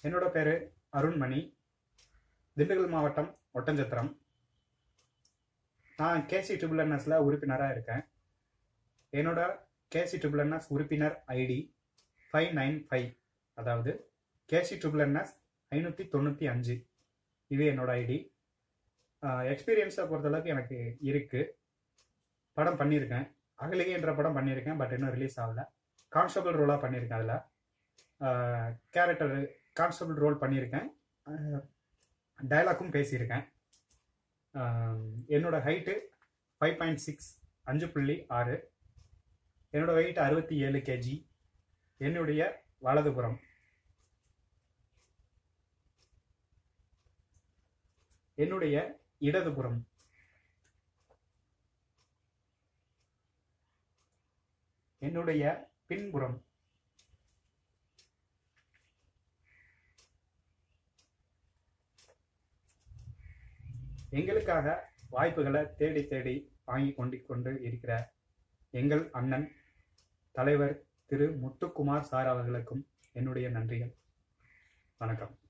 என்னோட பேர் அருண்மணி திண்டுக்கல் மாவட்டம் ஒட்டஞ்சத்திரம் நான் கேசி ட்ரிபிள்என்எஸில் உறுப்பினராக இருக்கேன் என்னோட கேசி ட்ரிபிள்என்எஸ் உறுப்பினர் ஐடி ஃபைவ் நைன் ஃபைவ் அதாவது கேசி ட்ரிபிள்என்எஸ் ஐநூற்றி தொண்ணூற்றி அஞ்சு இது என்னோட ஐடி எக்ஸ்பீரியன்ஸை பொறுத்தளவுக்கு எனக்கு இருக்குது படம் பண்ணியிருக்கேன் அகலிகை என்ற படம் பண்ணியிருக்கேன் பட் இன்னும் ரிலீஸ் ஆகல கான்ஸ்டபிள் ரோலாக பண்ணியிருக்கேன் அதில் கேரக்டர் கான்ஸ்டபிள் ரோல் பண்ணியிருக்கேன் டைலாக்கும் பேசியிருக்கேன் என்னோட ஹைட்டு ஃபைவ் பாயிண்ட் சிக்ஸ் அஞ்சு புள்ளி ஆறு என்னோட வெயிட் அறுபத்தி ஏழு கேஜி என்னுடைய வலதுபுறம் என்னுடைய இடதுபுறம் என்னுடைய பின்புறம் எங்களுக்காக வாய்ப்புகளை தேடி தேடி வாங்கி கொண்டு கொண்டு இருக்கிற எங்கள் அண்ணன் தலைவர் திரு முத்துக்குமார் சார் அவர்களுக்கும் என்னுடைய நன்றிகள் வணக்கம்